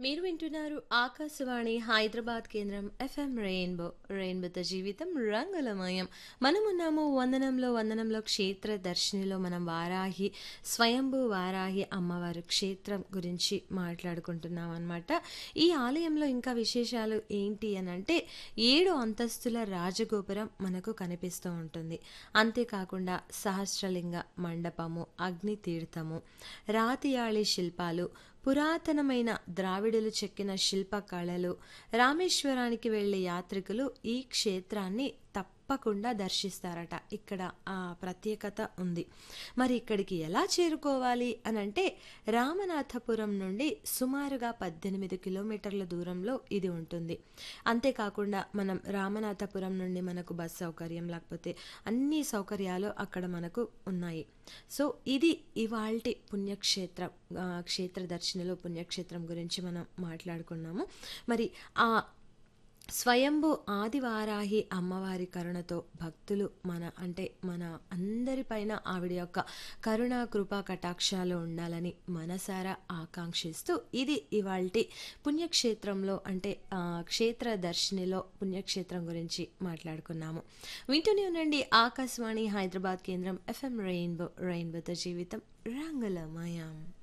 మీరు వింటున్నారు ఆకాశవాణి హైదరాబాద్ కేంద్రం ఎఫ్ఎం రెయిన్బో రెయిన్బోతో జీవితం రంగులమయం మనమున్నాము వందనంలో వందనంలో క్షేత్ర దర్శినిలో మనం వారాహి స్వయంభూ వారాహి అమ్మవారు క్షేత్రం గురించి మాట్లాడుకుంటున్నాం అనమాట ఈ ఆలయంలో ఇంకా విశేషాలు ఏంటి అని అంటే ఏడు అంతస్తుల రాజగోపురం మనకు కనిపిస్తూ ఉంటుంది అంతేకాకుండా సహస్రలింగ మండపము అగ్ని తీర్థము రాతియాళి శిల్పాలు పురాతనమైన ద్రావిడులు చెక్కిన శిల్పకళలు రామేశ్వరానికి వెళ్ళే యాత్రికులు ఈ క్షేత్రాన్ని తప్పకుండా దర్శిస్తారట ఇక్కడ ఆ ప్రత్యేకత ఉంది మరి ఇక్కడికి ఎలా చేరుకోవాలి అని అంటే రామనాథపురం నుండి సుమారుగా పద్దెనిమిది కిలోమీటర్ల దూరంలో ఇది ఉంటుంది అంతేకాకుండా మనం రామనాథపురం నుండి మనకు బస్ సౌకర్యం లేకపోతే అన్ని సౌకర్యాలు అక్కడ మనకు ఉన్నాయి సో ఇది ఇవాల్టి పుణ్యక్షేత్రం ఆ, క్షేత్ర దర్శనలో పుణ్యక్షేత్రం గురించి మనం మాట్లాడుకున్నాము మరి ఆ స్వయంభు ఆదివారాహి అమ్మవారి కరుణతో భక్తులు మన అంటే మన అందరిపైన ఆవిడ యొక్క కరుణ కృపా కటాక్షాలు ఉండాలని మనసారా ఆకాంక్షిస్తూ ఇది ఇవాల్టి పుణ్యక్షేత్రంలో అంటే ఆ, క్షేత్ర దర్శినిలో పుణ్యక్షేత్రం గురించి మాట్లాడుకున్నాము వింటూనే ఉండండి ఆకాశవాణి హైదరాబాద్ కేంద్రం ఎఫ్ఎం రెయిన్బో రెయిన్బోతో జీవితం రంగులమయం